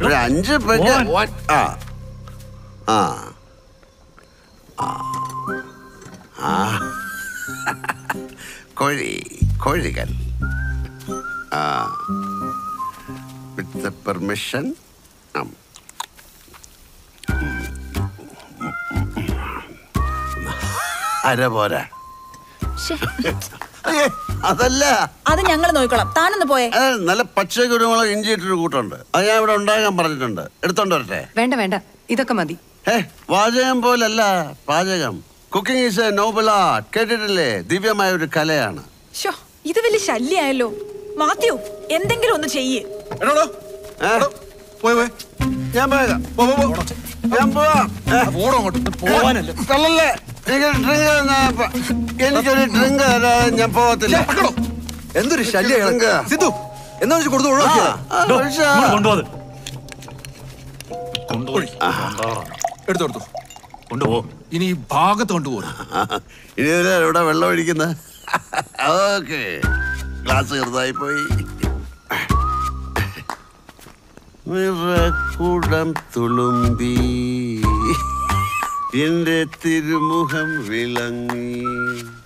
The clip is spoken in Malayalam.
ഒരു അഞ്ച് പെഗ് മോൻ. ആ ആ ആ. ആ കോഴി കോഴികൾ ആ വിത്ത് പെർമിഷൻ അര പോരാ ശ്ശെ, അയ്യേ, അതല്ല അത് ഞങ്ങൾ നോക്കിക്കോളാം താനൊന്ന് പോയേ അത് നല്ല പച്ച കുരുമുളക് ഇഞ്ചി ഇട്ടൊരു കൂട്ടുണ്ട് അത് ഞാൻ ഇവിടെ ഉണ്ടാകാൻ പറഞ്ഞിട്ടുണ്ട് എടുത്തോണ്ട് വരട്ടെ വേണ്ട വേണ്ട ഇതൊക്കെ മതി ഏ വാചകം പോലല്ല പാചകം cooking is a noble art കേട്ടിട്ടില്ലേ ദിവ്യമായ ഒരു കലയാണ് ഷോ ഇത് വലിയ ശല്യായല്ലോ മാത്യു എന്തെങ്കിലും ഒന്ന് ചെയ്യ് എടോ ഏ? പോയി പോയി ഞാൻ പോയേക്കാം പോ, പോ, പോ. ഞാൻ പോവാം ഏ? പോടോ അങ്ങോട്ട് പോവാനല്ലേ തള്ളല്ലേ എനിക്ക് ഡ്രിങ്ക് തന്നാ പ- എനിക്കൊരു ഡ്രിങ്ക് തരാതെ ഞാൻ പോകത്തില്ല പക്കടോ എന്തൊരു ശല്യ ഇങ്ങ്. സിദ്ധു എന്നാ വെച്ച് കൊടുത്തു ആ, ഒഴിവാക്കിയാ ആ, ഒഴിച്ചാ. കൊണ്ടുപോത് ഒഴി. എടുത്തോ എടുത്തോ കൊണ്ടുപോ ഇനി ഈ ഭാഗത്ത് കൊണ്ടുപോകും ആ, ഇനി ഇതിലാ ഇവിടെ വെള്ളം ഒഴിക്കുന്നത് ഓക്കെ ഗ്ലാസ് ചെറുതായി പോയി നിറക്കുടം തുളുമ്പി എന്റെ തിരുമുഖം വിളങ്ങി